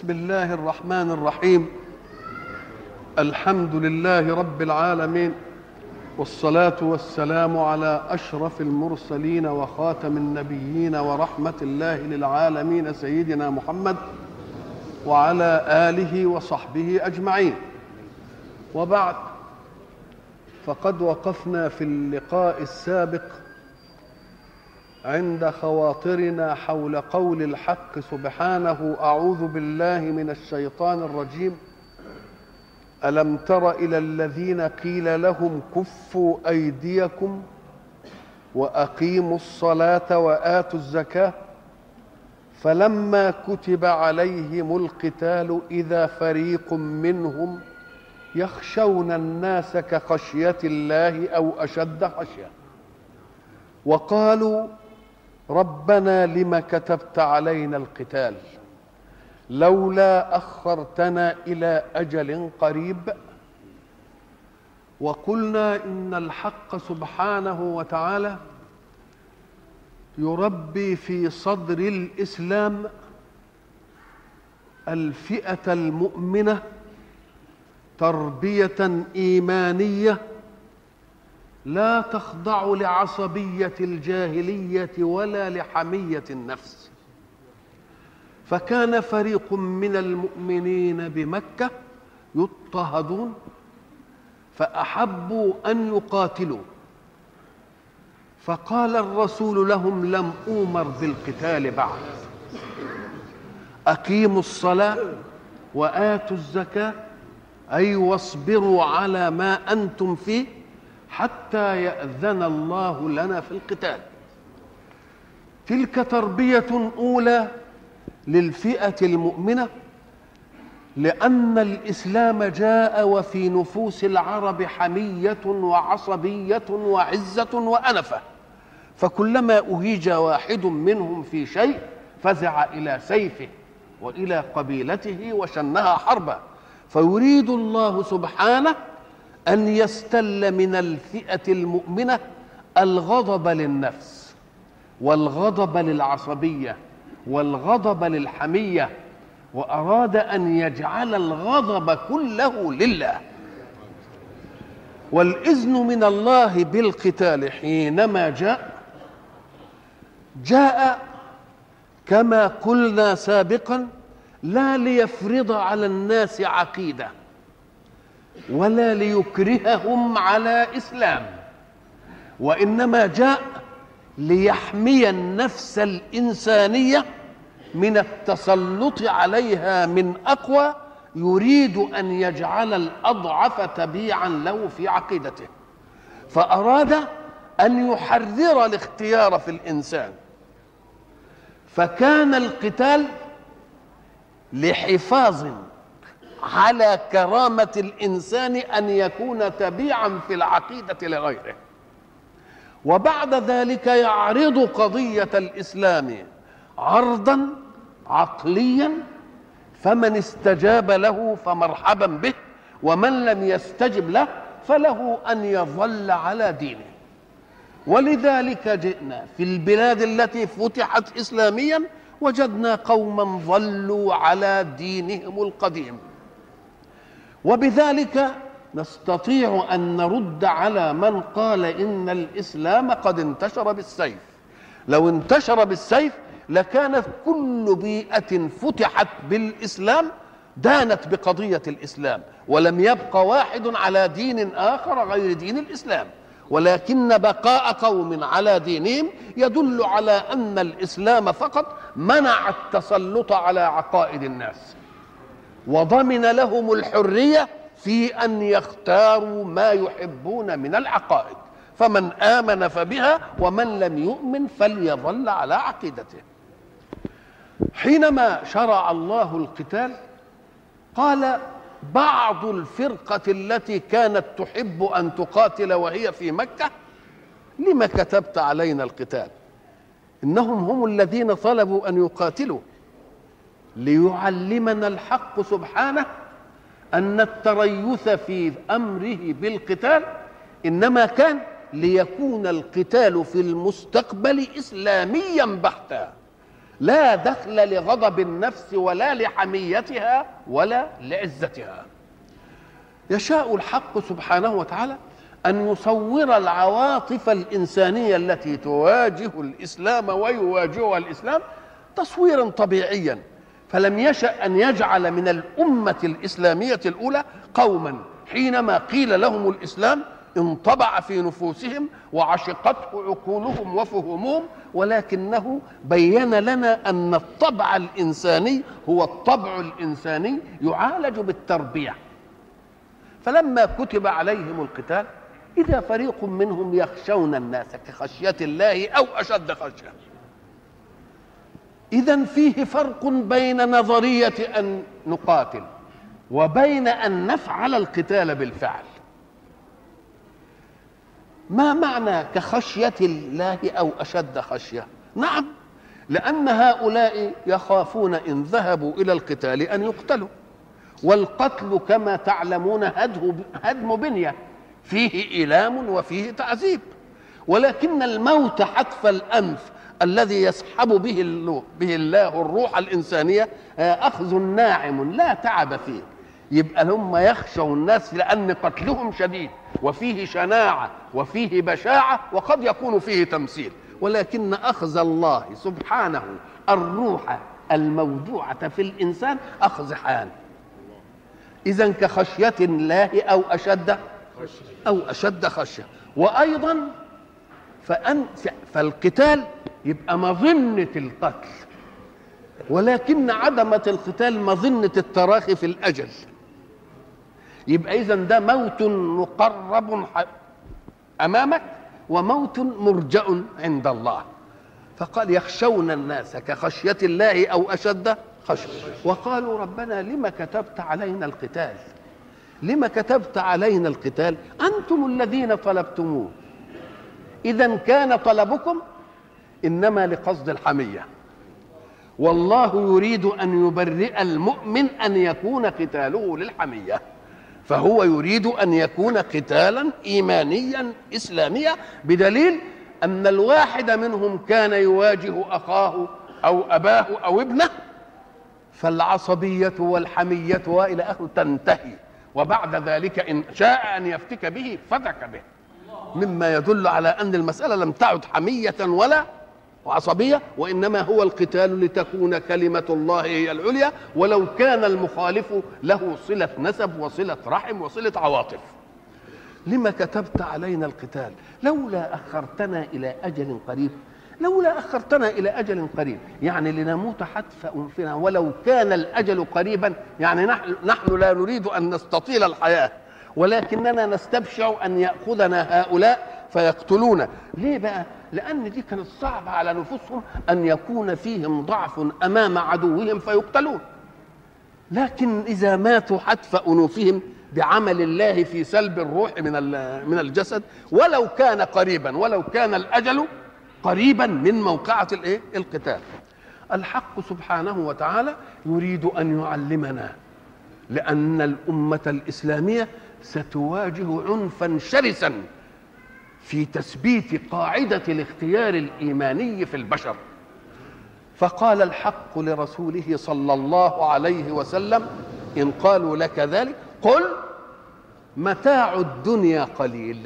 بسم الله الرحمن الرحيم الحمد لله رب العالمين والصلاة والسلام على أشرف المرسلين وخاتم النبيين ورحمة الله للعالمين سيدنا محمد وعلى آله وصحبه أجمعين وبعد فقد وقفنا في اللقاء السابق عند خواطرنا حول قول الحق سبحانه اعوذ بالله من الشيطان الرجيم الم تر الى الذين قيل لهم كفوا ايديكم واقيموا الصلاه واتوا الزكاه فلما كتب عليهم القتال اذا فريق منهم يخشون الناس كخشيه الله او اشد خشيه وقالوا ربنا لم كتبت علينا القتال لولا اخرتنا الى اجل قريب وقلنا ان الحق سبحانه وتعالى يربي في صدر الاسلام الفئه المؤمنه تربيه ايمانيه لا تخضع لعصبيه الجاهليه ولا لحميه النفس فكان فريق من المؤمنين بمكه يضطهدون فاحبوا ان يقاتلوا فقال الرسول لهم لم اومر بالقتال بعد اقيموا الصلاه واتوا الزكاه اي واصبروا على ما انتم فيه حتى يأذن الله لنا في القتال تلك تربية أولى للفئة المؤمنة لأن الإسلام جاء وفي نفوس العرب حمية وعصبية وعزة وأنفة فكلما أهيج واحد منهم في شيء فزع إلى سيفه وإلى قبيلته وشنها حربا فيريد الله سبحانه ان يستل من الفئه المؤمنه الغضب للنفس والغضب للعصبيه والغضب للحميه واراد ان يجعل الغضب كله لله والاذن من الله بالقتال حينما جاء جاء كما قلنا سابقا لا ليفرض على الناس عقيده ولا ليكرههم على اسلام وانما جاء ليحمي النفس الانسانيه من التسلط عليها من اقوى يريد ان يجعل الاضعف تبيعا له في عقيدته فاراد ان يحرر الاختيار في الانسان فكان القتال لحفاظ على كرامة الإنسان أن يكون تبيعا في العقيدة لغيره وبعد ذلك يعرض قضية الإسلام عرضا عقليا فمن استجاب له فمرحبا به ومن لم يستجب له فله أن يظل على دينه ولذلك جئنا في البلاد التي فتحت إسلاميا وجدنا قوما ظلوا على دينهم القديم وبذلك نستطيع ان نرد على من قال ان الاسلام قد انتشر بالسيف لو انتشر بالسيف لكانت كل بيئه فتحت بالاسلام دانت بقضيه الاسلام ولم يبق واحد على دين اخر غير دين الاسلام ولكن بقاء قوم على دينهم يدل على ان الاسلام فقط منع التسلط على عقائد الناس وضمن لهم الحريه في ان يختاروا ما يحبون من العقائد فمن امن فبها ومن لم يؤمن فليظل على عقيدته حينما شرع الله القتال قال بعض الفرقه التي كانت تحب ان تقاتل وهي في مكه لما كتبت علينا القتال انهم هم الذين طلبوا ان يقاتلوا ليعلمنا الحق سبحانه ان التريث في امره بالقتال انما كان ليكون القتال في المستقبل اسلاميا بحتا لا دخل لغضب النفس ولا لحميتها ولا لعزتها يشاء الحق سبحانه وتعالى ان يصور العواطف الانسانيه التي تواجه الاسلام ويواجهها الاسلام تصويرا طبيعيا فلم يشا ان يجعل من الامه الاسلاميه الاولى قوما حينما قيل لهم الاسلام انطبع في نفوسهم وعشقته عقولهم وفهمهم ولكنه بين لنا ان الطبع الانساني هو الطبع الانساني يعالج بالتربيه فلما كتب عليهم القتال اذا فريق منهم يخشون الناس كخشيه الله او اشد خشيه اذا فيه فرق بين نظريه ان نقاتل وبين ان نفعل القتال بالفعل ما معنى كخشيه الله او اشد خشيه نعم لان هؤلاء يخافون ان ذهبوا الى القتال ان يقتلوا والقتل كما تعلمون هدم بنيه فيه ايلام وفيه تعذيب ولكن الموت حتف الانف الذي يسحب به به الله الروح الانسانيه اخذ ناعم لا تعب فيه يبقى هم يخشوا الناس لان قتلهم شديد وفيه شناعه وفيه بشاعه وقد يكون فيه تمثيل ولكن اخذ الله سبحانه الروح الموضوعه في الانسان اخذ حال اذا كخشيه الله او اشد او اشد خشيه وايضا فأن فالقتال يبقى مظنه القتل ولكن عدمه القتال مظنه التراخي في الاجل يبقى اذا ده موت مقرب امامك وموت مرجأ عند الله فقال يخشون الناس كخشية الله أو أشد خشية وقالوا ربنا لما كتبت علينا القتال لما كتبت علينا القتال أنتم الذين طلبتموه إذا كان طلبكم إنما لقصد الحمية والله يريد أن يبرئ المؤمن أن يكون قتاله للحمية فهو يريد ان يكون قتالا ايمانيا اسلاميا بدليل ان الواحد منهم كان يواجه اخاه او اباه او ابنه فالعصبيه والحميه والى اخره تنتهي وبعد ذلك ان شاء ان يفتك به فتك به مما يدل على ان المساله لم تعد حميه ولا وعصبيه وانما هو القتال لتكون كلمه الله هي العليا ولو كان المخالف له صله نسب وصله رحم وصله عواطف لما كتبت علينا القتال لولا اخرتنا الى اجل قريب لولا اخرتنا الى اجل قريب يعني لنموت حتف انفنا ولو كان الاجل قريبا يعني نحن نحن لا نريد ان نستطيل الحياه ولكننا نستبشع ان ياخذنا هؤلاء فيقتلونا ليه بقى لان دي كانت صعبه على نفوسهم ان يكون فيهم ضعف امام عدوهم فيقتلون لكن اذا ماتوا حتف انوفهم بعمل الله في سلب الروح من من الجسد ولو كان قريبا ولو كان الاجل قريبا من موقعه الايه القتال الحق سبحانه وتعالى يريد ان يعلمنا لان الامه الاسلاميه ستواجه عنفا شرسا في تثبيت قاعده الاختيار الايماني في البشر فقال الحق لرسوله صلى الله عليه وسلم ان قالوا لك ذلك قل متاع الدنيا قليل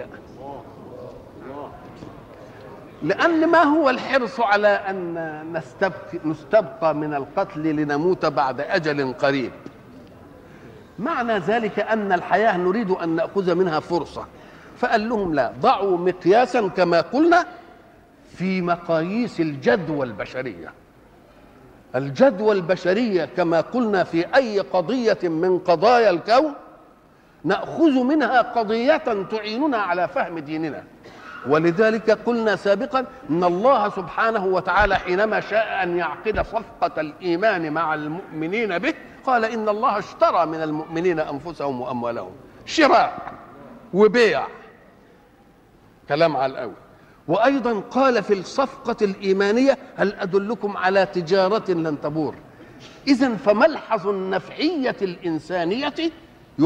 لأن ما هو الحرص على أن نستبقى, نستبقى من القتل لنموت بعد أجل قريب معنى ذلك أن الحياة نريد أن نأخذ منها فرصة فقال لهم لا ضعوا مقياسا كما قلنا في مقاييس الجدوى البشرية الجدوى البشرية كما قلنا في أي قضية من قضايا الكون نأخذ منها قضية تعيننا على فهم ديننا ولذلك قلنا سابقا ان الله سبحانه وتعالى حينما شاء ان يعقد صفقه الايمان مع المؤمنين به قال ان الله اشترى من المؤمنين انفسهم واموالهم شراء وبيع كلام على الاول وايضا قال في الصفقه الايمانيه هل ادلكم على تجاره لن تبور اذا فملحظ النفعيه الانسانيه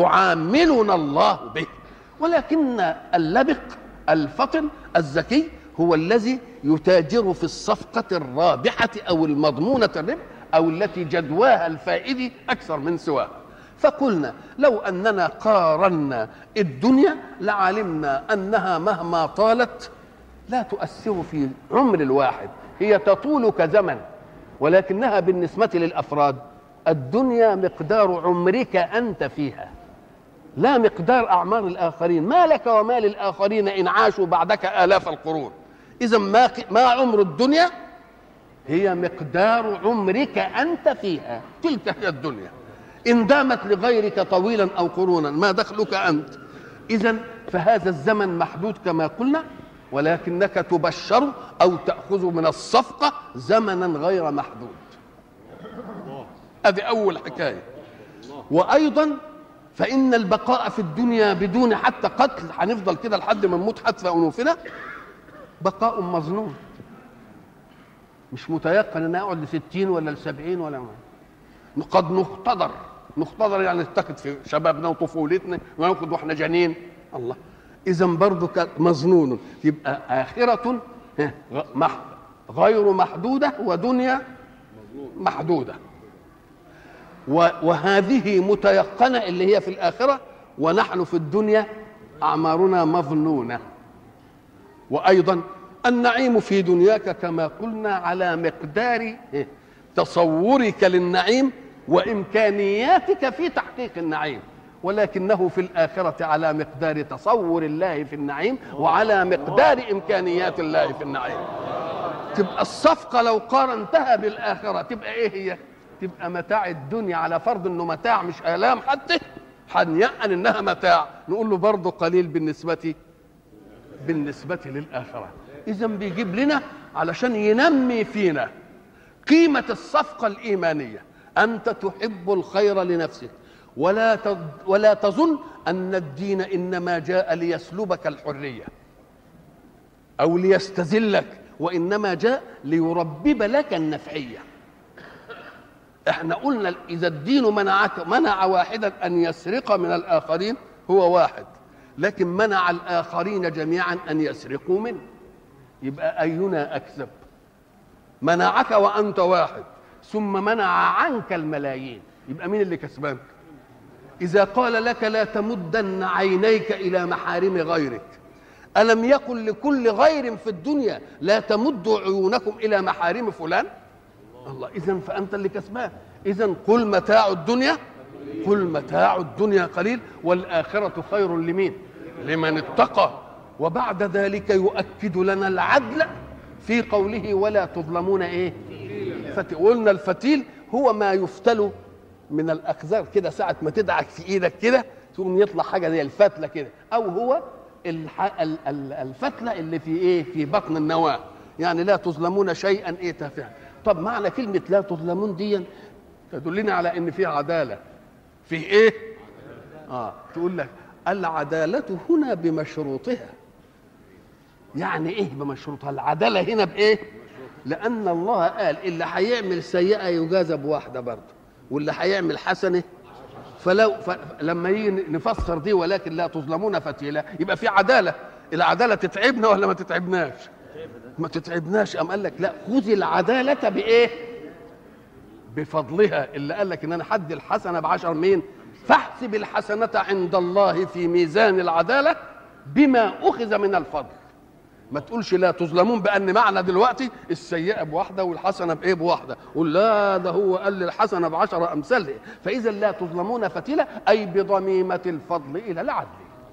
يعاملنا الله به ولكن اللبق الفطن الذكي هو الذي يتاجر في الصفقة الرابحة أو المضمونة الربح أو التي جدواها الفائد أكثر من سواها فقلنا لو أننا قارنا الدنيا لعلمنا أنها مهما طالت لا تؤثر في عمر الواحد هي تطول كزمن ولكنها بالنسبة للأفراد الدنيا مقدار عمرك أنت فيها لا مقدار أعمار الآخرين ما لك وما للآخرين إن عاشوا بعدك آلاف القرون إذا ما, ما عمر الدنيا هي مقدار عمرك أنت فيها تلك هي الدنيا إن دامت لغيرك طويلا أو قرونا ما دخلك أنت إذا فهذا الزمن محدود كما قلنا ولكنك تبشر أو تأخذ من الصفقة زمنا غير محدود هذه أول حكاية وأيضا فإن البقاء في الدنيا بدون حتى قتل هنفضل كده لحد ما نموت حتف أنوفنا بقاء مظنون مش متيقن ان اقعد لستين ولا لسبعين ولا ما. قد نختضر نختضر يعني نفتقد في شبابنا وطفولتنا وناخد واحنا جنين الله اذا برضه مظنون يبقى اخره غير محدوده ودنيا محدوده وهذه متيقنه اللي هي في الاخره ونحن في الدنيا اعمارنا مظنونه وايضا النعيم في دنياك كما قلنا على مقدار تصورك للنعيم وامكانياتك في تحقيق النعيم ولكنه في الآخرة على مقدار تصور الله في النعيم وعلى مقدار إمكانيات الله في النعيم تبقى الصفقة لو قارنتها بالآخرة تبقى إيه هي تبقى متاع الدنيا على فرض أنه متاع مش آلام حتى هنيأن إنها متاع نقول له برضه قليل بالنسبة بالنسبة للآخرة إذا بيجيب لنا علشان ينمي فينا قيمة الصفقة الإيمانية أنت تحب الخير لنفسك ولا ولا تظن أن الدين إنما جاء ليسلبك الحرية أو ليستذلك وإنما جاء ليربب لك النفعية احنا قلنا إذا الدين منعك منع واحدا أن يسرق من الآخرين هو واحد لكن منع الآخرين جميعا أن يسرقوا منه يبقى أينا أكذب منعك وأنت واحد ثم منع عنك الملايين يبقى مين اللي كسبان إذا قال لك لا تمدن عينيك إلى محارم غيرك ألم يقل لكل غير في الدنيا لا تمدوا عيونكم إلى محارم فلان الله إذا فأنت اللي كسبان إذا قل متاع الدنيا قل متاع الدنيا قليل والآخرة خير لمين لمن اتقى وبعد ذلك يؤكد لنا العدل في قوله ولا تظلمون ايه فتيل قلنا الفتيل هو ما يفتل من الاخزار كده ساعه ما تدعك في ايدك كده تقوم يطلع حاجه زي الفتله كده او هو الفتله اللي في ايه في بطن النواه يعني لا تظلمون شيئا ايه تافها طب معنى كلمه لا تظلمون دي تدلنا على ان في عداله في ايه اه تقول لك العداله هنا بمشروطها يعني ايه بمشروطها العداله هنا بايه لان الله قال اللي هيعمل سيئه يجازى بواحده برضه واللي هيعمل حسنه فلو لما يجي نفسر دي ولكن لا تظلمون فتيلا يبقى في عداله العداله تتعبنا ولا ما تتعبناش ما تتعبناش ام قال لك لا خذ العداله بايه بفضلها اللي قال لك ان انا حد الحسنه بعشر مين فاحسب الحسنه عند الله في ميزان العداله بما اخذ من الفضل ما تقولش لا تظلمون بان معنى دلوقتي السيئه بواحده والحسنه بايه بواحده قول لا ده هو قال لي الحسنه بعشر امثالها فاذا لا تظلمون فتيله اي بضميمه الفضل الى العدل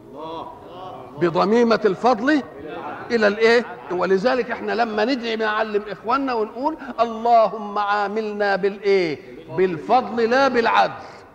بضميمه الفضل الى الايه ولذلك احنا لما ندعي نعلم اخواننا ونقول اللهم عاملنا بالايه بالفضل لا بالعدل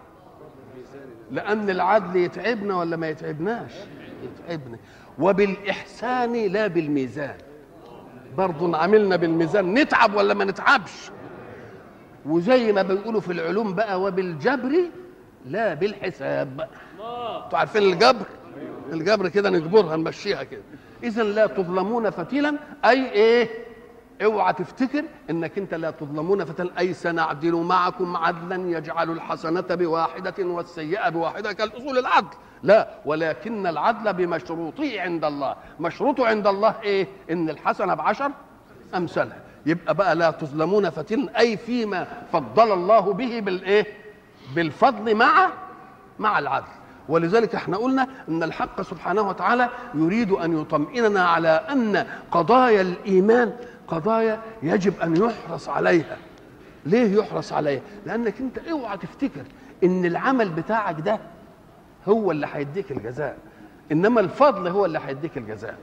لان العدل يتعبنا ولا ما يتعبناش يتعبنا وبالإحسان لا بالميزان برضه عملنا بالميزان نتعب ولا ما نتعبش وزي ما بيقولوا في العلوم بقى وبالجبر لا بالحساب انتوا عارفين الجبر الجبر كده نجبرها نمشيها كده اذا لا تظلمون فتيلا اي ايه اوعى تفتكر انك انت لا تظلمون فتل اي سنعدل معكم عدلا يجعل الحسنه بواحده والسيئه بواحده كالاصول العدل لا ولكن العدل بمشروطه عند الله مشروطه عند الله ايه ان الحسنه بعشر امثالها يبقى بقى لا تظلمون فتن اي فيما فضل الله به بالايه بالفضل مع مع العدل ولذلك احنا قلنا ان الحق سبحانه وتعالى يريد ان يطمئننا على ان قضايا الايمان قضايا يجب ان يحرص عليها ليه يحرص عليها لانك انت اوعى تفتكر ان العمل بتاعك ده هو اللي هيديك الجزاء انما الفضل هو اللي هيديك الجزاء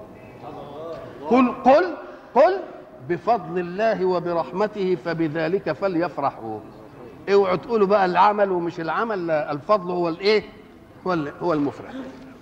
قل قل قل بفضل الله وبرحمته فبذلك فليفرحوا اوعوا تقولوا بقى العمل ومش العمل لا الفضل هو الايه هو هو المفرح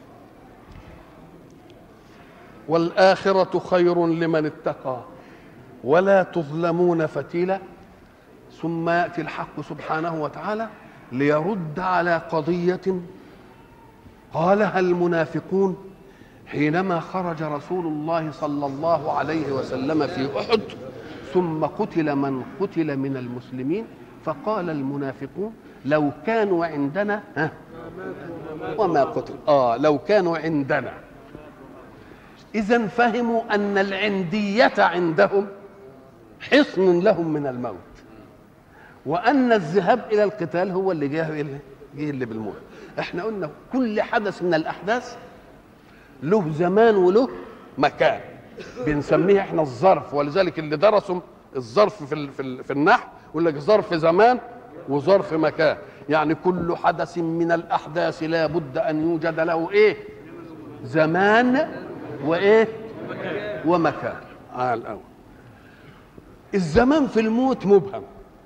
والآخرة خير لمن اتقى ولا تظلمون فتيلا ثم يأتي الحق سبحانه وتعالى ليرد على قضية قالها المنافقون حينما خرج رسول الله صلى الله عليه وسلم في احد ثم قتل من قتل من المسلمين فقال المنافقون لو كانوا عندنا ها وما قتل اه لو كانوا عندنا اذا فهموا ان العنديه عندهم حصن لهم من الموت وان الذهاب الى القتال هو اللي جاه جه اللي بالموت احنا قلنا كل حدث من الاحداث له زمان وله مكان بنسميه احنا الظرف ولذلك اللي درسوا الظرف في ال في, ال في النحو يقول لك ظرف زمان وظرف مكان يعني كل حدث من الاحداث لا بد ان يوجد له ايه زمان وايه ومكان آه الاول الزمان في الموت مبهم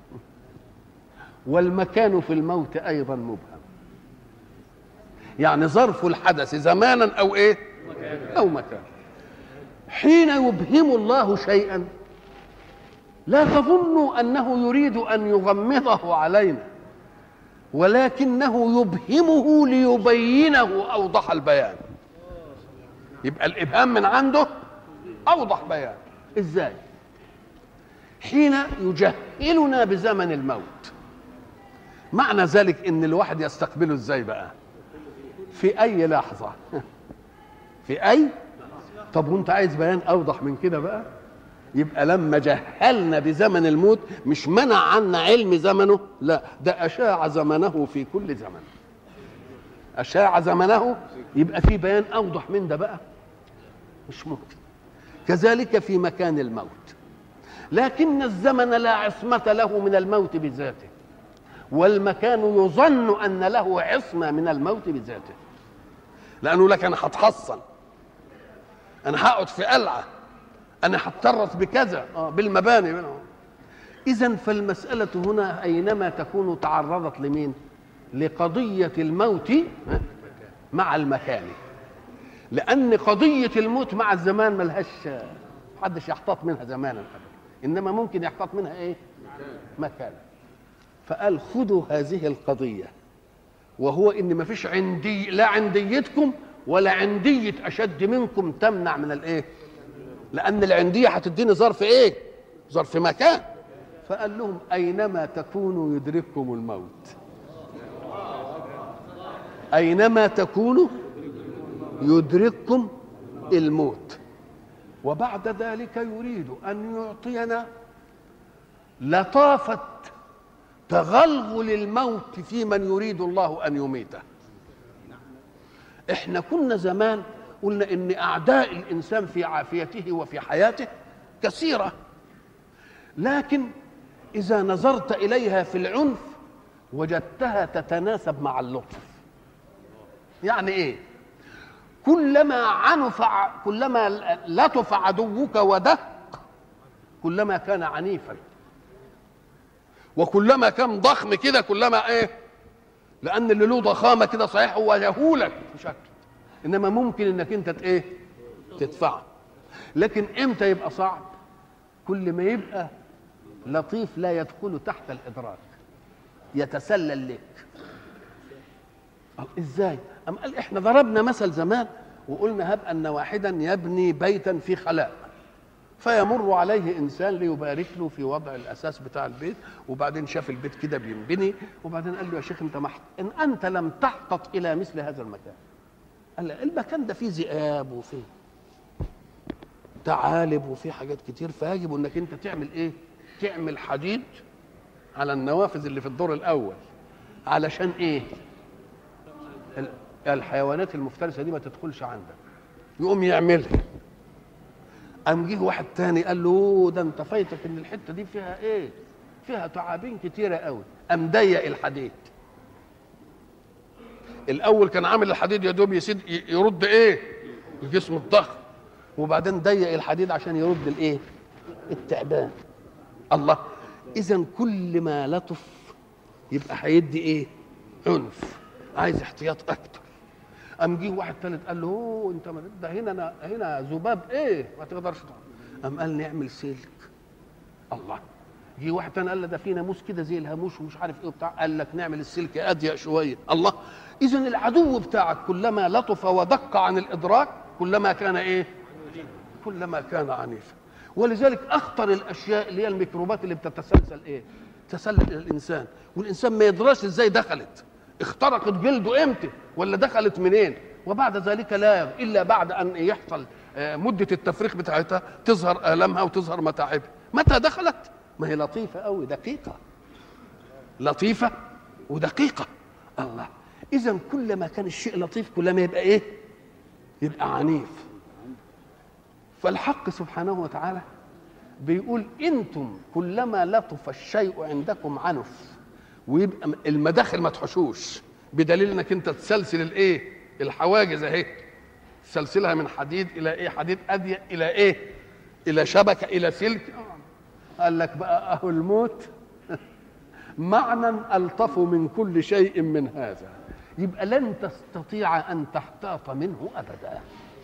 والمكان في الموت ايضا مبهم يعني ظرف الحدث زمانا او ايه او مكان حين يبهم الله شيئا لا تظنوا انه يريد ان يغمضه علينا ولكنه يبهمه ليبينه اوضح البيان يبقى الابهام من عنده اوضح بيان ازاي حين يجهلنا بزمن الموت معنى ذلك ان الواحد يستقبله ازاي بقى في اي لحظه في اي طب وانت عايز بيان اوضح من كده بقى يبقى لما جهلنا بزمن الموت مش منع عنا علم زمنه لا ده اشاع زمنه في كل زمن اشاع زمنه يبقى في بيان اوضح من ده بقى مش ممكن كذلك في مكان الموت لكن الزمن لا عصمة له من الموت بذاته والمكان يظن أن له عصمة من الموت بذاته لأنه لك أنا هتحصن أنا هقعد في قلعة أنا هتطرس بكذا آه بالمباني إذا فالمسألة هنا أينما تكون تعرضت لمين؟ لقضية الموت مع المكان لأن قضية الموت مع الزمان ملهاش محدش يحتاط منها زمانا أبدا إنما ممكن يحتاط منها إيه؟ مكان فقال خذوا هذه القضية وهو إن ما فيش عندي لا عنديتكم ولا عندية أشد منكم تمنع من الإيه؟ لأن العندية هتديني ظرف إيه؟ ظرف مكان فقال لهم أينما تكونوا يدرككم الموت أينما تكونوا يدرككم الموت وبعد ذلك يريد أن يعطينا لطافة تغلغل الموت في من يريد الله أن يميته احنا كنا زمان قلنا ان اعداء الانسان في عافيته وفي حياته كثيره لكن اذا نظرت اليها في العنف وجدتها تتناسب مع اللطف يعني ايه كلما عنف كلما لطف عدوك ودق كلما كان عنيفا وكلما كان ضخم كده كلما ايه لان اللي له ضخامه كده صحيح هو يهولك بشكل انما ممكن انك انت ايه تدفعه لكن امتى يبقى صعب كل ما يبقى لطيف لا يدخل تحت الادراك يتسلل لك ازاي أم قال احنا ضربنا مثل زمان وقلنا هب ان واحدا يبني بيتا في خلاء فيمر عليه انسان ليبارك له في وضع الاساس بتاع البيت وبعدين شاف البيت كده بينبني وبعدين قال له يا شيخ انت محت... ان انت لم تحتط الى مثل هذا المكان قال له المكان ده فيه ذئاب وفيه ثعالب وفيه حاجات كتير فيجب انك انت تعمل ايه تعمل حديد على النوافذ اللي في الدور الاول علشان ايه ال- الحيوانات المفترسه دي ما تدخلش عندك يقوم يعملها قام جه واحد تاني قال له "أوه، ده انت فايتك ان الحته دي فيها ايه فيها تعابين كتيره قوي قام ضيق الحديد الاول كان عامل الحديد يا دوب يسد ي- يرد ايه الجسم الضخم وبعدين ضيق الحديد عشان يرد الايه التعبان الله اذا كل ما لطف يبقى هيدي ايه عنف عايز احتياط اكتر قام جه واحد ثالث قال له "أوه، انت ما ده هنا أنا هنا ذباب ايه ما تقدرش تقعد قام قال نعمل سلك الله جه واحد تاني قال له ده في ناموس كده زي الهاموش ومش عارف ايه وبتاع قال لك نعمل السلك اضيق شويه الله اذا العدو بتاعك كلما لطف ودق عن الادراك كلما كان ايه كلما كان عنيفا ولذلك اخطر الاشياء اللي هي الميكروبات اللي بتتسلسل ايه تسلل الى الانسان والانسان ما يدراش ازاي دخلت اخترقت جلده امتى ولا دخلت منين وبعد ذلك لا الا بعد ان يحصل آه، مده التفريغ بتاعتها تظهر المها وتظهر متاعبها متى دخلت ما هي لطيفه قوي دقيقه لطيفه ودقيقه الله اذا كلما كان الشيء لطيف كلما يبقى ايه يبقى عنيف فالحق سبحانه وتعالى بيقول انتم كلما لطف الشيء عندكم عنف ويبقى المداخل ما تحشوش بدليل انك انت تسلسل الايه الحواجز اهي تسلسلها من حديد الى ايه حديد اضيق الى ايه الى شبكه الى سلك قال لك بقى اهو الموت معنى الطف من كل شيء من هذا يبقى لن تستطيع ان تحتاط منه ابدا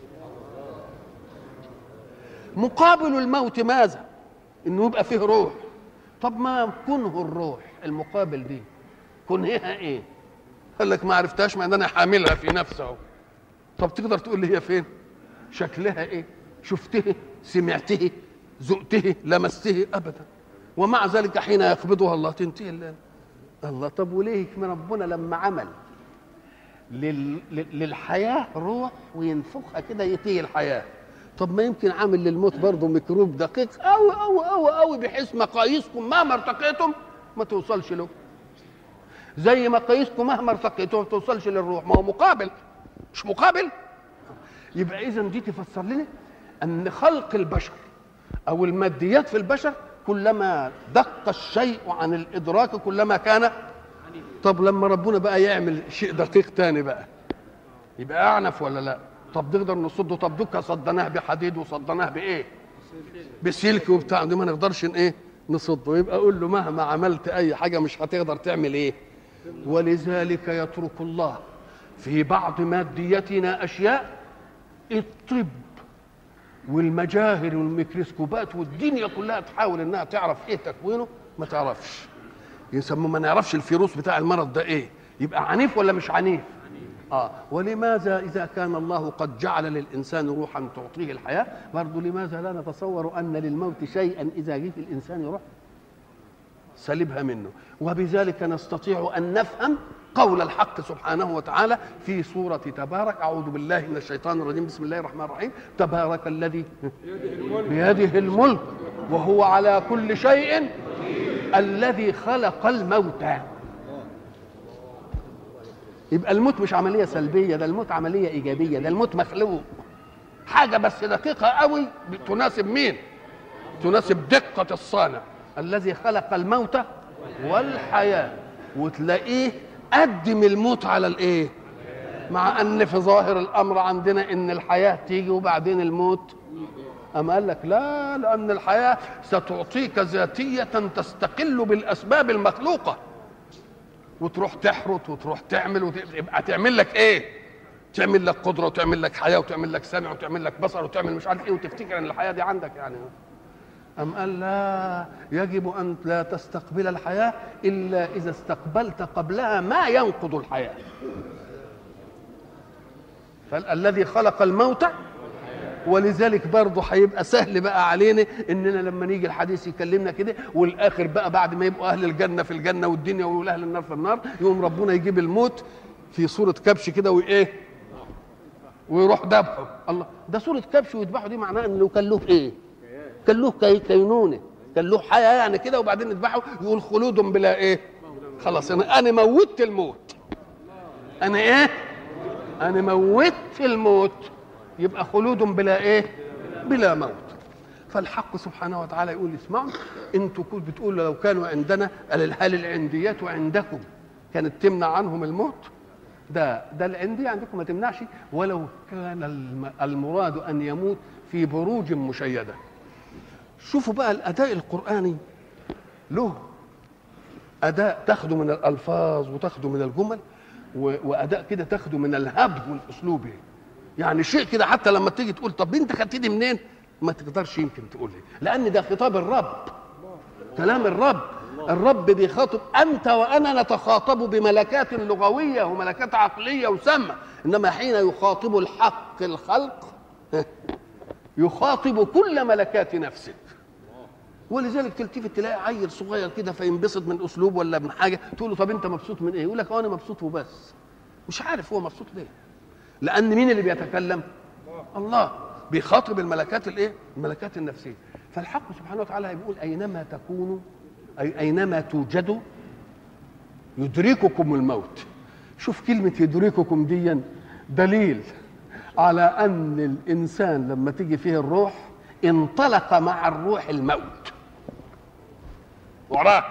مقابل الموت ماذا انه يبقى فيه روح طب ما كنه الروح المقابل دي كنهها ايه قال لك ما عرفتهاش مع ان انا حاملها في نفسي اهو طب تقدر تقول لي هي فين شكلها ايه شفته سمعته ذقته لمسته ابدا ومع ذلك حين يقبضها الله تنتهي ال- الله طب وليه ما ربنا لما عمل لل... لل- للحياه روح وينفخها كده ينتهي الحياه طب ما يمكن عامل للموت برضه ميكروب دقيق قوي قوي قوي قوي بحيث مقاييسكم مهما ارتقيتم ما توصلش له زي مقاييسكم مهما ارتقيتم ما توصلش للروح ما هو مقابل مش مقابل يبقى اذا دي تفسر لنا ان خلق البشر او الماديات في البشر كلما دق الشيء عن الادراك كلما كان طب لما ربنا بقى يعمل شيء دقيق تاني بقى يبقى اعنف ولا لا طب نقدر نصده طب دكا صدناه بحديد وصدناه بايه بسلك وبتاع دي ما نقدرش ن- ايه نصده يبقى اقول له مهما عملت اي حاجه مش هتقدر تعمل ايه ولذلك يترك الله في بعض ماديتنا اشياء الطب والمجاهر والميكروسكوبات والدنيا كلها تحاول انها تعرف ايه تكوينه ما تعرفش يسموه ما نعرفش الفيروس بتاع المرض ده ايه يبقى عنيف ولا مش عنيف اه ولماذا اذا كان الله قد جعل للانسان روحا تعطيه الحياه برضه لماذا لا نتصور ان للموت شيئا اذا جه في الانسان روح سلبها منه وبذلك نستطيع ان نفهم قول الحق سبحانه وتعالى في سورة تبارك أعوذ بالله من الشيطان الرجيم بسم الله الرحمن الرحيم تبارك الذي بيده الملك وهو على كل شيء الذي خلق الموت يبقى الموت مش عملية سلبية ده الموت عملية إيجابية ده الموت مخلوق حاجة بس دقيقة قوي تناسب مين تناسب دقة الصانع الذي خلق الموت والحياة وتلاقيه قدم الموت على الايه مع ان في ظاهر الامر عندنا ان الحياة تيجي وبعدين الموت أم قال لك لا لأن الحياة ستعطيك ذاتية تستقل بالأسباب المخلوقة وتروح تحرط وتروح تعمل وتبقى تعمل لك ايه؟ تعمل لك قدرة وتعمل لك حياة وتعمل لك سمع وتعمل لك بصر وتعمل مش عارف ايه وتفتكر ان الحياة دي عندك يعني أم قال لا يجب أن لا تستقبل الحياة إلا إذا استقبلت قبلها ما ينقض الحياة فالذي خلق الموت ولذلك برضه هيبقى سهل بقى علينا اننا لما نيجي الحديث يكلمنا كده والاخر بقى بعد ما يبقوا اهل الجنه في الجنه والدنيا واهل النار في النار يقوم ربنا يجيب الموت في صوره كبش كده وايه ويروح ذبحه الله ده صوره كبش ويذبحه دي معناه انه كان له ايه كان له كي كينونه كان له حياه يعني كده وبعدين يذبحه يقول خلود بلا ايه خلاص انا انا موتت الموت انا ايه انا موتت الموت يبقى خلود بلا ايه بلا موت فالحق سبحانه وتعالى يقول اسمعوا انتوا كنتوا بتقولوا لو كانوا عندنا هل العنديات عندكم كانت تمنع عنهم الموت ده ده العندية عندكم ما تمنعش ولو كان الم- المراد ان يموت في بروج مشيده شوفوا بقى الاداء القراني له اداء تاخده من الالفاظ وتاخده من الجمل و- واداء كده تاخده من الهبد والاسلوب يعني شيء كده حتى لما تيجي تقول طب انت خدت دي منين ما تقدرش يمكن تقول لي لان ده خطاب الرب كلام الرب الرب بيخاطب انت وانا نتخاطب بملكات لغويه وملكات عقليه وسامه انما حين يخاطب الحق الخلق يخاطب كل ملكات نفسك ولذلك تلتفت تلاقي عيل صغير كده فينبسط من اسلوب ولا من حاجه تقول له طب انت مبسوط من ايه؟ يقول لك اه انا مبسوط وبس مش عارف هو مبسوط ليه لان مين اللي بيتكلم؟ الله بيخاطب الملكات الايه؟ الملكات النفسيه فالحق سبحانه وتعالى بيقول اينما تكونوا اي اينما توجدوا يدرككم الموت شوف كلمه يدرككم دي دليل على ان الانسان لما تيجي فيه الروح انطلق مع الروح الموت وراه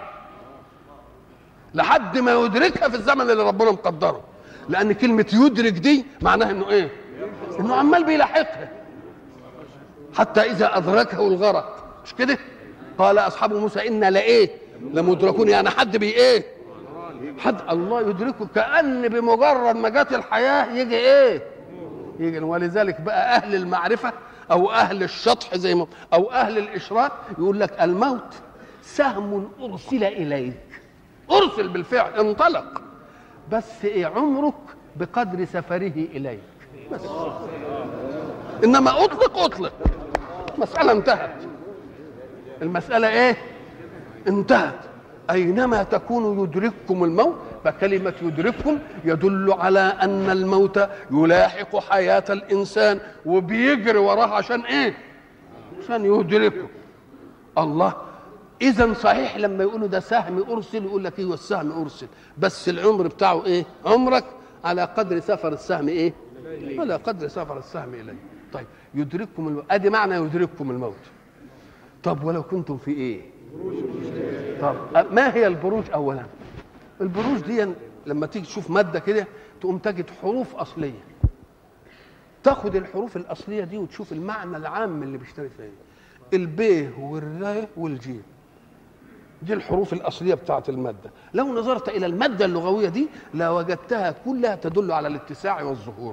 لحد ما يدركها في الزمن اللي ربنا مقدره لان كلمه يدرك دي معناها انه ايه انه عمال بيلاحقها حتى اذا ادركه الغرق مش كده قال اصحاب موسى انا لايه لمدركون يعني حد بي ايه حد الله يدركه كان بمجرد ما جت الحياه يجي ايه يجي ولذلك بقى اهل المعرفه او اهل الشطح زي ما او اهل الاشراك يقول لك الموت سهم ارسل اليك ارسل بالفعل انطلق بس ايه عمرك بقدر سفره اليك بس انما اطلق اطلق مساله انتهت المساله ايه انتهت اينما تكونوا يدرككم الموت فكلمه يدرككم يدل على ان الموت يلاحق حياه الانسان وبيجري وراه عشان ايه عشان يدركه الله اذا صحيح لما يقولوا ده سهم ارسل يقول لك ايوه السهم ارسل بس العمر بتاعه ايه عمرك على قدر سفر السهم ايه على قدر سفر السهم اليه طيب يدرككم الموت ادي معنى يدرككم الموت طب ولو كنتم في ايه طب ما هي البروج اولا البروج دي لما تيجي تشوف ماده كده تقوم تجد حروف اصليه تاخد الحروف الاصليه دي وتشوف المعنى العام اللي بيشتري فيها الب والراء والجيم دي الحروف الاصليه بتاعت الماده لو نظرت الى الماده اللغويه دي لوجدتها كلها تدل على الاتساع والظهور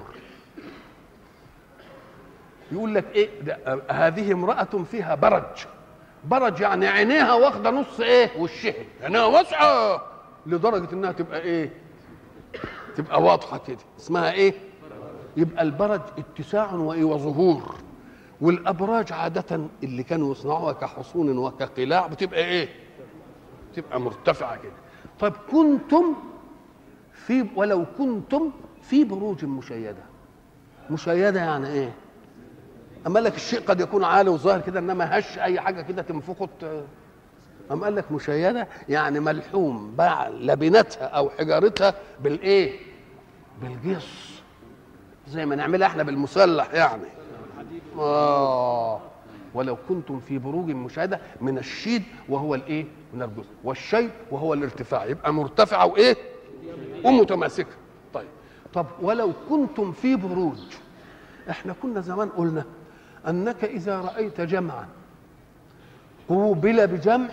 يقول لك ايه ده هذه امراه فيها برج برج يعني عينيها واخده نص ايه وشها عينيها واسعه لدرجه انها تبقى ايه تبقى واضحه كده اسمها ايه يبقى البرج اتساع وايه وظهور والابراج عاده اللي كانوا يصنعوها كحصون وكقلاع بتبقى ايه تبقى مرتفعه كده طيب كنتم في ولو كنتم في بروج مشيده مشيده يعني ايه اما قال لك الشيء قد يكون عالي وظاهر كده انما هش اي حاجه كده تنفخه ت- اما قال لك مشيده يعني ملحوم باع لبنتها او حجارتها بالايه بالجص زي ما نعملها احنا بالمسلح يعني اه ولو كنتم في بروج مشاهده من الشيد وهو الايه من الجزء والشيء وهو الارتفاع يبقى مرتفعه وايه ومتماسكه طيب طب ولو كنتم في بروج احنا كنا زمان قلنا انك اذا رايت جمعا قوبل بجمع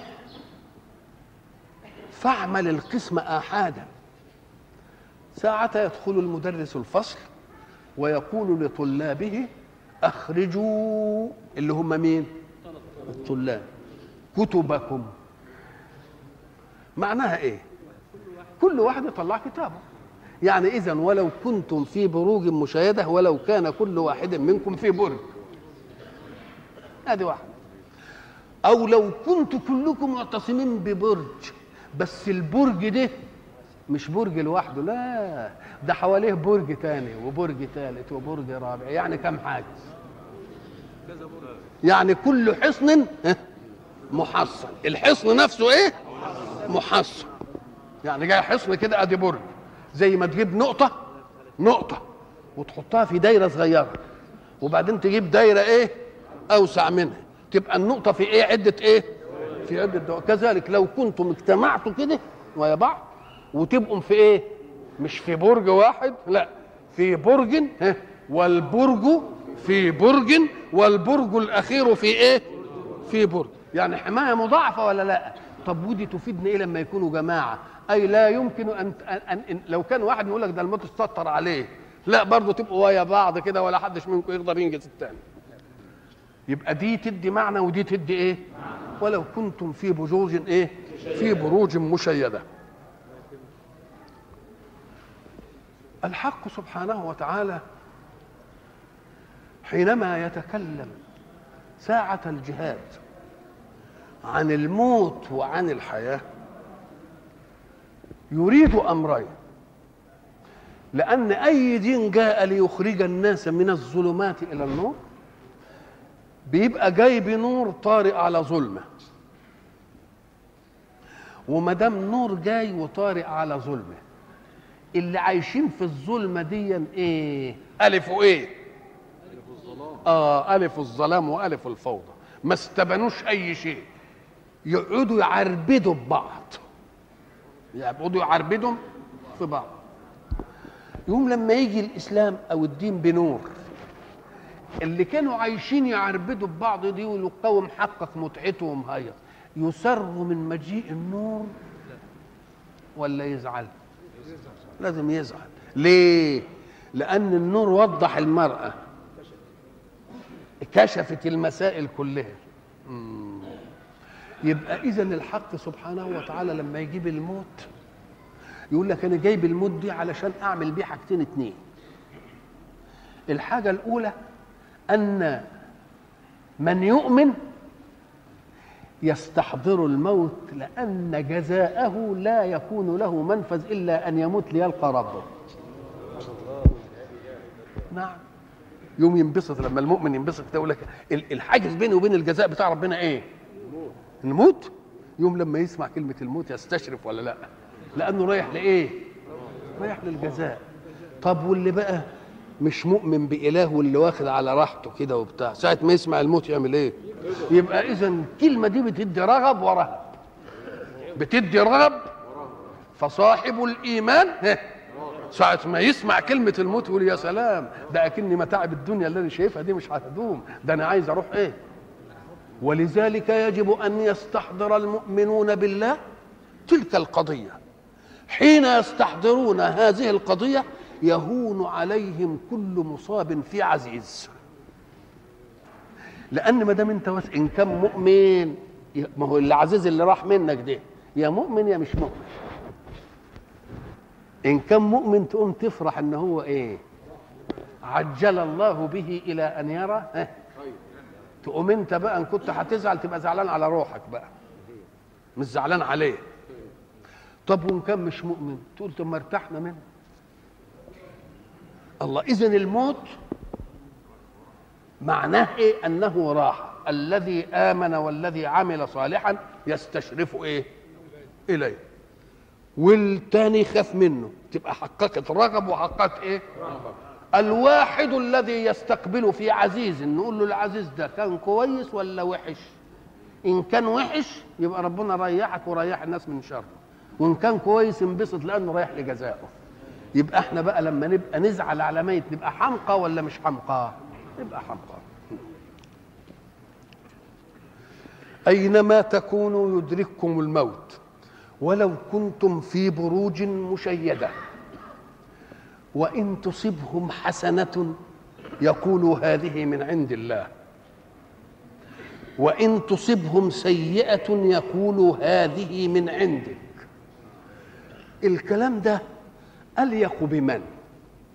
فاعمل القسم احادا ساعة يدخل المدرس الفصل ويقول لطلابه اخرجوا اللي هم مين الطلاب كتبكم معناها ايه كل واحد يطلع كتابه يعني اذا ولو كنتم في بروج مشاهده ولو كان كل واحد منكم في برج ادي واحده او لو كنتوا كلكم معتصمين ببرج بس البرج ده مش برج لوحده لا ده حواليه برج تاني وبرج ثالث وبرج رابع يعني كم حاجز يعني كل حصن ها، محصن الحصن نفسه ايه محصن يعني جاي حصن كده ادي برج زي ما تجيب نقطه نقطه وتحطها في دايره صغيره وبعدين تجيب دايره ايه اوسع منها تبقى النقطه في ايه عده ايه في عده دول. كذلك لو كنتم اجتمعتوا كده ويا بعض وتبقوا في ايه مش في برج واحد لا في برج ها، والبرج في برج والبرج الاخير في ايه في برج يعني حمايه مضاعفه ولا لا طب ودي تفيدنا ايه لما يكونوا جماعه اي لا يمكن ان, أن, أن لو كان واحد يقول لك ده الموت استطر عليه لا برضه تبقوا ويا بعض كده ولا حدش منكم يقدر ينجز الثاني يبقى دي تدي معنى ودي تدي ايه ولو كنتم في بروج ايه في بروج مشيده الحق سبحانه وتعالى حينما يتكلم ساعة الجهاد عن الموت وعن الحياة يريد أمرين لأن أي دين جاء ليخرج الناس من الظلمات إلى النور بيبقى جاي بنور طارئ على ظلمة وما دام نور جاي وطارئ على ظلمة اللي عايشين في الظلمة دي ايه ألف وإيه اه الف الظلام والف الفوضى ما استبانوش اي شيء يقعدوا يعربدوا ببعض يقعدوا يعربدوا في بعض يوم لما يجي الاسلام او الدين بنور اللي كانوا عايشين يعربدوا ببعض دي ويقوم حقق متعتهم هيا يسروا من مجيء النور ولا يزعل لازم يزعل ليه لان النور وضح المراه كشفت المسائل كلها مم. يبقى اذا الحق سبحانه وتعالى لما يجيب الموت يقول لك انا جايب الموت دي علشان اعمل بيه حاجتين اتنين الحاجه الاولى ان من يؤمن يستحضر الموت لان جزاءه لا يكون له منفذ الا ان يموت ليلقى ربه نعم يوم ينبسط لما المؤمن ينبسط كده يقول لك ال- الحاجز بيني وبين الجزاء بتاع ربنا ايه؟ الموت يوم لما يسمع كلمة الموت يستشرف ولا لا؟ لأنه رايح لإيه؟ رايح للجزاء طب واللي بقى مش مؤمن بإله واللي واخد على راحته كده وبتاع ساعة ما يسمع الموت يعمل إيه؟ يبقى إذا الكلمة دي بتدي رغب ورهب بتدي رغب فصاحب الإيمان ها، ساعة ما يسمع كلمة الموت يقول يا سلام ده أكني متاعب الدنيا اللي أنا شايفها دي مش هتدوم ده أنا عايز أروح إيه ولذلك يجب أن يستحضر المؤمنون بالله تلك القضية حين يستحضرون هذه القضية يهون عليهم كل مصاب في عزيز لأن ما دام أنت وس... إن كان مؤمن ما هو العزيز اللي راح منك ده يا مؤمن يا مش مؤمن ان كان مؤمن تقوم تفرح ان هو ايه عجل الله به الى ان يرى ها؟ تقوم انت بقى ان كنت هتزعل تبقى زعلان على روحك بقى مش زعلان عليه طب وان كان مش مؤمن تقول طب ما ارتحنا منه الله اذا الموت معناه ايه انه راحه الذي امن والذي عمل صالحا يستشرف ايه اليه والتاني خاف منه تبقى حققت رغب وحققت ايه الواحد الذي يستقبل في عزيز نقول له العزيز ده كان كويس ولا وحش ان كان وحش يبقى ربنا ريحك وريح الناس من شره وان كان كويس انبسط لانه رايح لجزائه يبقى احنا بقى لما نبقى نزعل على ميت نبقى حمقى ولا مش حمقى نبقى حمقى اينما تكونوا يدرككم الموت ولو كنتم في بروج مشيده وان تصبهم حسنه يقولوا هذه من عند الله وان تصبهم سيئه يقولوا هذه من عندك الكلام ده اليق بمن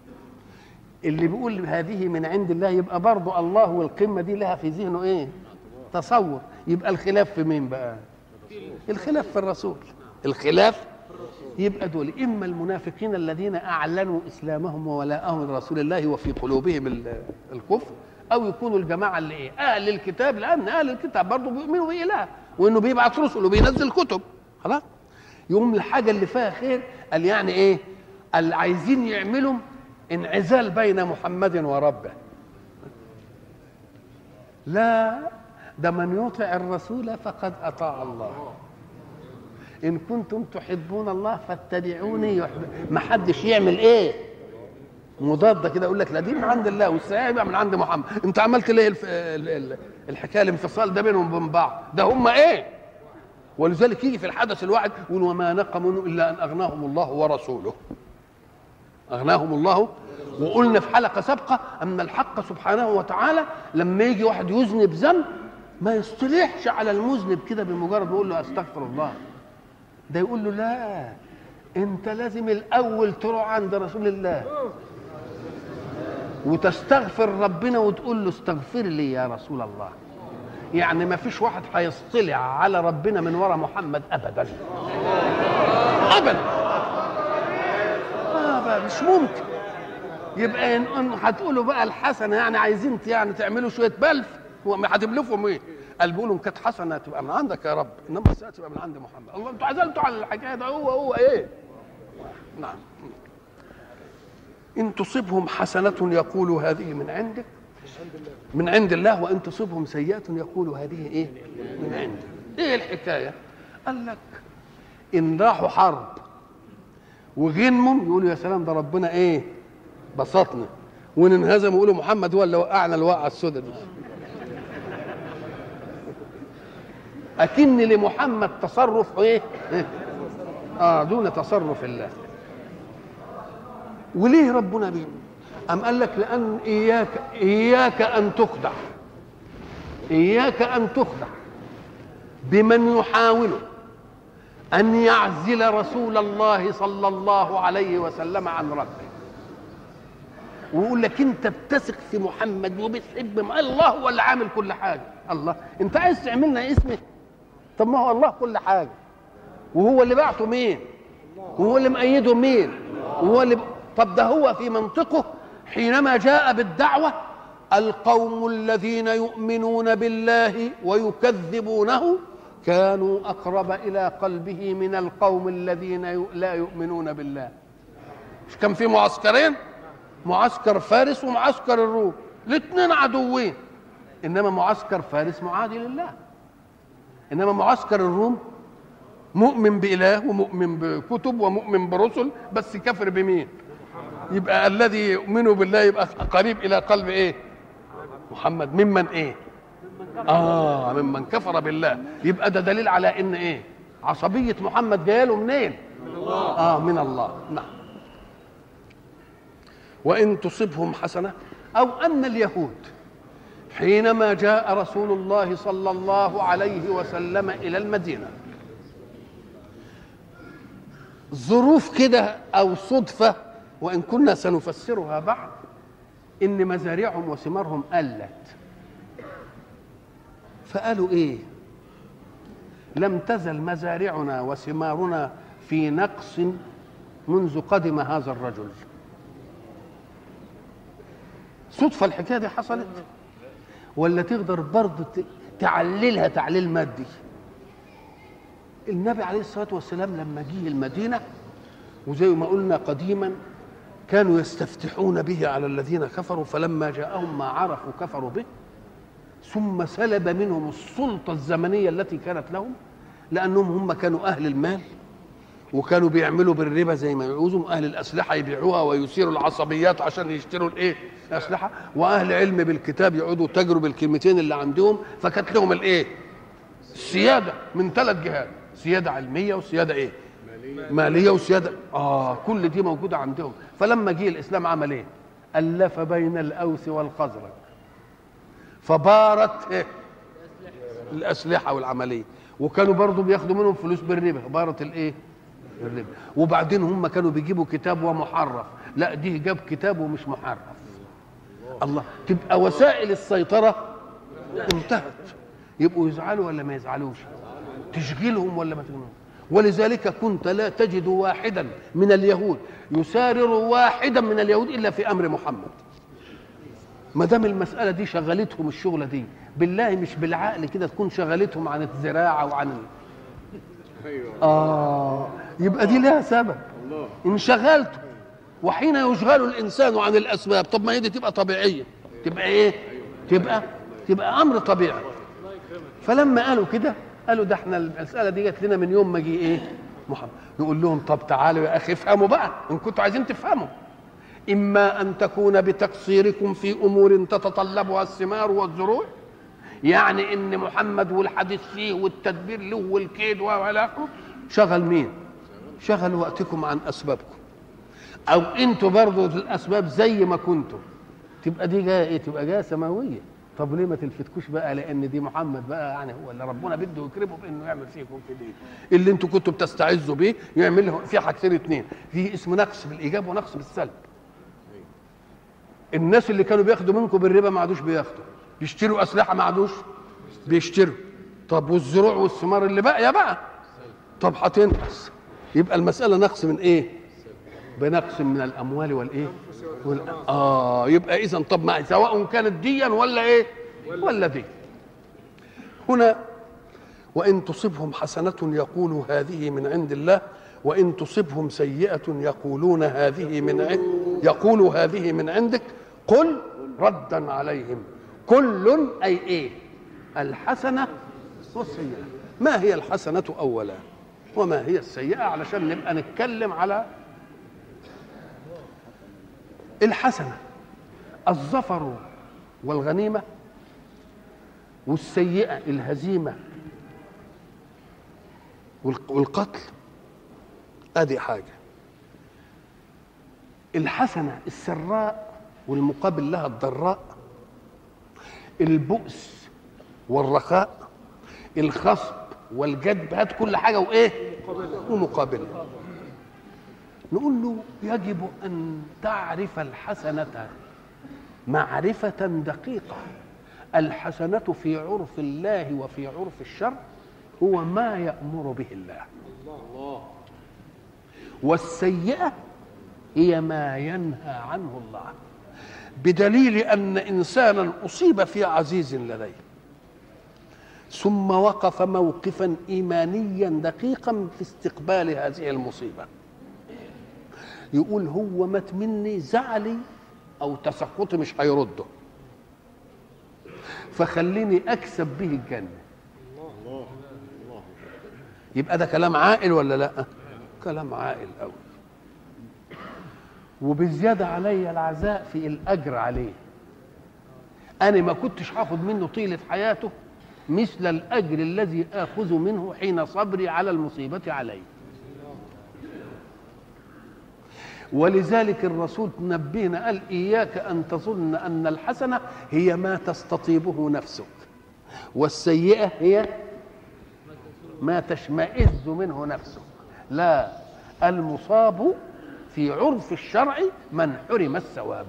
اللي بيقول هذه من عند الله يبقى برضه الله والقمه دي لها في ذهنه ايه تصور يبقى الخلاف في مين بقى الخلاف في الرسول الخلاف يبقى دول اما المنافقين الذين اعلنوا اسلامهم وولاءهم لرسول الله وفي قلوبهم ال- الكفر او يكونوا الجماعه اللي ايه اهل الكتاب لان اهل الكتاب برضه بيؤمنوا باله وانه بيبعث رسل وبينزل كتب خلاص يقوم الحاجه اللي فيها خير قال يعني ايه قال عايزين يعملوا انعزال بين محمد وربه لا ده من يطع الرسول فقد اطاع الله ان كنتم تحبون الله فاتبعوني يحب ما حدش يعمل ايه مضاد كده يقول لك لا دي من عند الله والسيئه يبقى من عند محمد انت عملت ليه الف... ال... ال... الحكايه الانفصال ده بينهم وبين بعض ده هم ايه ولذلك يجي في الحدث الواحد يقول وما نقموا الا ان اغناهم الله ورسوله اغناهم الله وقلنا في حلقه سابقه ان الحق سبحانه وتعالى لما يجي واحد يذنب ذنب ما يصطلحش على المذنب كده بمجرد يقول له استغفر الله ده يقول له لا انت لازم الاول تروح عند رسول الله وتستغفر ربنا وتقول له استغفر لي يا رسول الله يعني ما فيش واحد هيصطلع على ربنا من ورا محمد ابدا ابدا آه بقى مش ممكن يبقى ان إن هتقولوا بقى الحسنه يعني عايزين يعني تعملوا شويه بلف هو ما هتبلفهم ايه؟ قال بيقولوا إن كانت حسنه تبقى من عندك يا رب انما السيئه تبقى من عند محمد الله انتوا عزلتوا على الحكايه ده هو هو ايه؟ نعم ان تصبهم حسنه يقولوا هذه من عندك من عند الله وان تصبهم سيئه يقولوا هذه ايه؟ من عندك ايه الحكايه؟ قال لك ان راحوا حرب وغنموا يقولوا يا سلام ده ربنا ايه؟ بسطنا وان انهزموا يقولوا محمد هو اللي وقعنا الوقعه السوداء دي اكن لمحمد تصرف ايه؟ إيه؟ اه دون تصرف الله وليه ربنا بيه؟ أم قال لك لأن إياك إياك أن تخدع إياك أن تخدع بمن يحاول أن يعزل رسول الله صلى الله عليه وسلم عن ربه ويقول لك انت بتثق في محمد وبتحب م- الله هو اللي عامل كل حاجه الله انت عايز تعملنا اسمه طب ما هو الله كل حاجه وهو اللي بعته مين وهو اللي مأيده مين وهو اللي ب... طب ده هو في منطقه حينما جاء بالدعوه القوم الذين يؤمنون بالله ويكذبونه كانوا اقرب الى قلبه من القوم الذين ي... لا يؤمنون بالله مش كان في معسكرين معسكر فارس ومعسكر الروم الاثنين عدوين انما معسكر فارس معادي لله انما معسكر الروم مؤمن باله ومؤمن بكتب ومؤمن برسل بس كافر بمين يبقى الذي يؤمن بالله يبقى قريب الى قلب ايه محمد ممن ايه اه ممن كفر بالله يبقى ده دليل على ان ايه عصبيه محمد جايه له منين اه من الله نعم وان تصبهم حسنه او ان اليهود حينما جاء رسول الله صلى الله عليه وسلم الى المدينه ظروف كده او صدفه وان كنا سنفسرها بعد ان مزارعهم وثمارهم قلت فقالوا ايه لم تزل مزارعنا وثمارنا في نقص منذ قدم هذا الرجل صدفة الحكاية دي حصلت ولا تقدر برضه ت- تعللها تعليل مادي النبي عليه الصلاة والسلام لما جه المدينة وزي ما قلنا قديما كانوا يستفتحون به على الذين كفروا فلما جاءهم ما عرفوا كفروا به ثم سلب منهم السلطة الزمنية التي كانت لهم لأنهم هم كانوا أهل المال وكانوا بيعملوا بالربا زي ما يعوزوا اهل الاسلحه يبيعوها ويثيروا العصبيات عشان يشتروا الايه الاسلحه واهل علم بالكتاب يقعدوا تجروا بالكلمتين اللي عندهم فكانت لهم الايه السياده من ثلاث جهات سياده علميه وسياده ايه ماليه وسياده اه كل دي موجوده عندهم فلما جه الاسلام عمل ايه الف بين الاوس والخزرج فبارت إيه؟ الاسلحه والعمليه وكانوا برضو بياخدوا منهم فلوس بالربا بارت الايه الربا وبعدين هم كانوا بيجيبوا كتاب ومحرف لا دي جاب كتاب ومش محرف الله تبقى وسائل السيطرة انتهت يبقوا يزعلوا ولا ما يزعلوش تشغلهم ولا ما تشغلهم ولذلك كنت لا تجد واحدا من اليهود يسارر واحدا من اليهود الا في امر محمد ما دام المساله دي شغلتهم الشغله دي بالله مش بالعقل كده تكون شغلتهم عن الزراعه وعن ال... اه يبقى دي لها سبب انشغلتوا وحين يشغل الانسان عن الاسباب طب ما هي دي تبقى طبيعيه تبقى ايه تبقى تبقى امر طبيعي فلما قالوا كده قالوا ده احنا المساله دي جت لنا من يوم ما جه ايه محمد نقول لهم طب تعالوا يا اخي افهموا بقى ان كنتوا عايزين تفهموا اما ان تكون بتقصيركم في امور تتطلبها الثمار والزروع يعني ان محمد والحديث فيه والتدبير له والكيد والى اخره شغل مين شغل وقتكم عن اسبابكم او انتوا برضو الاسباب زي ما كنتم تبقى دي جايه ايه تبقى جايه سماويه طب ليه ما تلفتكوش بقى لان دي محمد بقى يعني هو اللي ربنا بده يكرمه بانه يعمل فيكم كده اللي انتوا كنتوا بتستعزوا بيه يعمل له في حاجتين اثنين في اسم نقص بالايجاب ونقص بالسلب الناس اللي كانوا بياخدوا منكم بالربا ما عادوش بياخدوا بيشتروا اسلحه ما عادوش بيشتروا طب والزروع والثمار اللي باقيه بقى طب هتنقص يبقى المساله نقص من ايه بنقص من الاموال والايه وال... اه يبقى اذا طب ما سواء كانت ديا ولا ايه ولا دي هنا وان تصبهم حسنه يقولوا هذه من عند الله وان تصبهم سيئه يقولون هذه من عند يقول هذه من عندك قل ردا عليهم كل اي ايه الحسنه والسيئه ما هي الحسنه اولا وما هي السيئه علشان نبقى نتكلم على الحسنه الظفر والغنيمه والسيئه الهزيمه والقتل ادي حاجه الحسنه السراء والمقابل لها الضراء البؤس والرخاء الخصب والجدب هات كل حاجه وايه ومقابلها نقول له يجب ان تعرف الحسنه معرفه دقيقه الحسنه في عرف الله وفي عرف الشر هو ما يامر به الله والسيئه هي ما ينهى عنه الله بدليل ان انسانا اصيب في عزيز لديه ثم وقف موقفا ايمانيا دقيقا في استقبال هذه المصيبه يقول هو مات مني زعلي او تسخطي مش هيرده فخليني اكسب به الجنه يبقى ده كلام عاقل ولا لا كلام عاقل قوي وبالزياده علي العزاء في الاجر عليه انا ما كنتش هاخد منه طيله حياته مثل الاجر الذي اخذ منه حين صبري على المصيبه علي ولذلك الرسول نبهنا قال اياك ان تظن ان الحسنه هي ما تستطيبه نفسك والسيئه هي ما تشمئز منه نفسك لا المصاب في عرف الشرع من حرم الثواب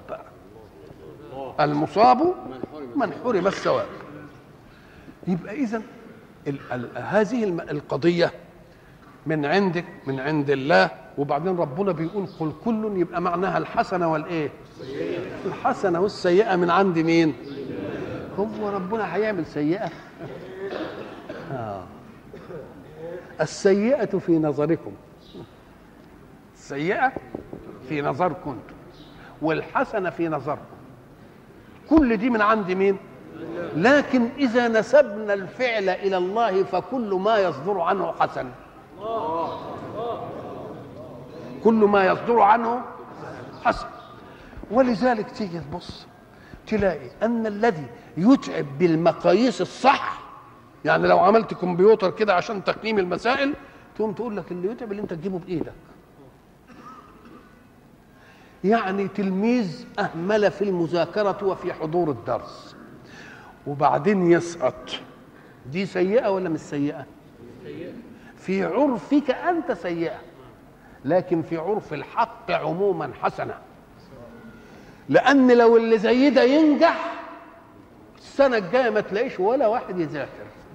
المصاب من حرم الثواب يبقى اذا هذه القضيه من عندك من عند الله وبعدين ربنا بيقول قل كل يبقى معناها الحسنه والايه الحسنه والسيئه من عند مين هو ربنا هيعمل سيئه آه. السيئه في نظركم السيئه في نظركم والحسنه في نظركم كل دي من عند مين لكن اذا نسبنا الفعل الى الله فكل ما يصدر عنه حسن كل ما يصدر عنه حسن ولذلك تيجي تبص تلاقي ان الذي يتعب بالمقاييس الصح يعني لو عملت كمبيوتر كده عشان تقييم المسائل تقوم تقول لك اللي يتعب اللي انت تجيبه بايدك يعني تلميذ اهمل في المذاكره وفي حضور الدرس وبعدين يسقط دي سيئه ولا مش سيئه في عرفك انت سيئه لكن في عرف الحق عموما حسنه لان لو اللي زي ده ينجح السنه الجايه ما تلاقيش ولا واحد يذاكر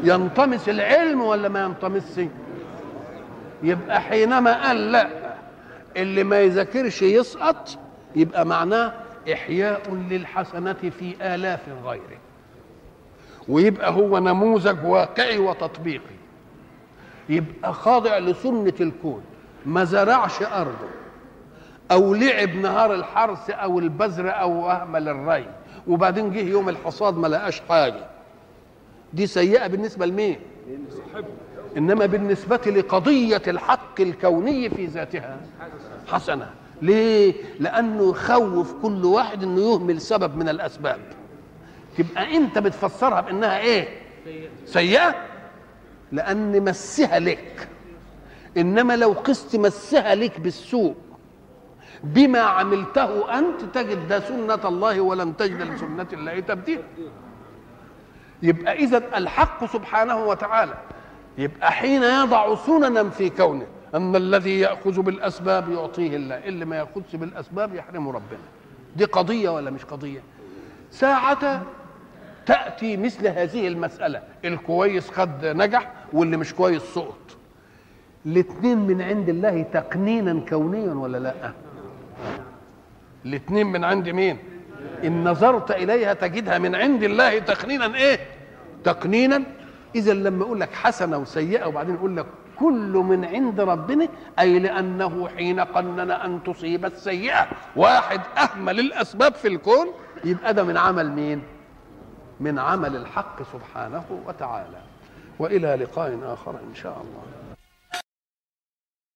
ينطمس العلم ولا ما ينطمسش يبقى حينما قال لا اللي ما يذاكرش يسقط يبقى معناه إحياء للحسنة في آلاف غيره ويبقى هو نموذج واقعي وتطبيقي يبقى خاضع لسنة الكون ما زرعش أرضه أو لعب نهار الحرث أو البذر أو أهمل الري وبعدين جه يوم الحصاد ما لقاش حاجة دي سيئة بالنسبة لمين؟ إنما بالنسبة لقضية الحق الكوني في ذاتها حسنة ليه؟ لأنه يخوف كل واحد إنه يهمل سبب من الأسباب تبقى أنت بتفسرها بأنها إيه؟ سيئة لأن مسها لك إنما لو قست مسها لك بالسوء بما عملته أنت تجد ده سنة الله ولن تجد لسنة الله تبديلا يبقى إذا الحق سبحانه وتعالى يبقى حين يضع سننا في كونه أن الذي يأخذ بالأسباب يعطيه الله اللي ما يأخذش بالأسباب يحرمه ربنا دي قضية ولا مش قضية ساعة تأتي مثل هذه المسألة الكويس خد نجح واللي مش كويس سقط الاثنين من عند الله تقنينا كونيا ولا لا الاثنين من عند مين ان نظرت اليها تجدها من عند الله تقنينا ايه تقنينا اذا لما اقول لك حسنه وسيئه وبعدين اقول لك كل من عند ربنا اي لانه حين قنن ان تصيب السيئه واحد اهمل الاسباب في الكون يبقى ده من عمل مين من عمل الحق سبحانه وتعالى والى لقاء اخر ان شاء الله